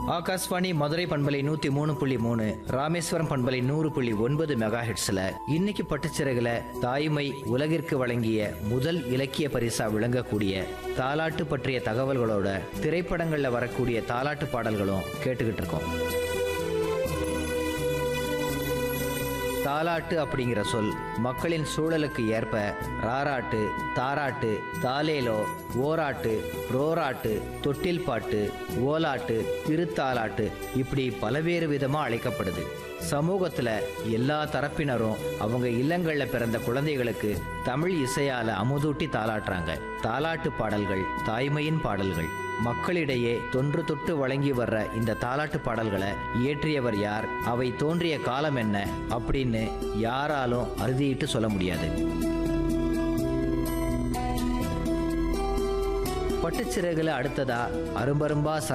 ஆகாஷ்வாணி மதுரை பண்பலை நூத்தி மூணு புள்ளி மூணு ராமேஸ்வரம் பண்பலை நூறு புள்ளி ஒன்பது மெகா ஹெட்ஸ்ல இன்னைக்கு பட்டுச்சிறகுல தாய்மை உலகிற்கு வழங்கிய முதல் இலக்கிய பரிசா விளங்கக்கூடிய தாலாட்டு பற்றிய தகவல்களோட திரைப்படங்கள்ல வரக்கூடிய தாலாட்டு பாடல்களும் கேட்டுக்கிட்டு இருக்கோம் தாலாட்டு அப்படிங்கிற சொல் மக்களின் சூழலுக்கு ஏற்ப ராராட்டு தாராட்டு தாலேலோ ஓராட்டு ரோராட்டு தொட்டில் பாட்டு ஓலாட்டு திருத்தாலாட்டு இப்படி பலவேறு விதமா அழைக்கப்படுது சமூகத்துல எல்லா தரப்பினரும் அவங்க இல்லங்கள்ல பிறந்த குழந்தைகளுக்கு தமிழ் இசையால அமுதூட்டி தாலாட்டுறாங்க தாலாட்டு பாடல்கள் தாய்மையின் பாடல்கள் மக்களிடையே தொன்று தொட்டு வழங்கி வர்ற இந்த தாலாட்டு பாடல்களை இயற்றியவர் யார் அவை தோன்றிய காலம் என்ன அப்படின்னு யாராலும் அறுதியிட்டு சொல்ல முடியாது பட்டுச்சிறகுல அடுத்ததா அரும்பரும்பா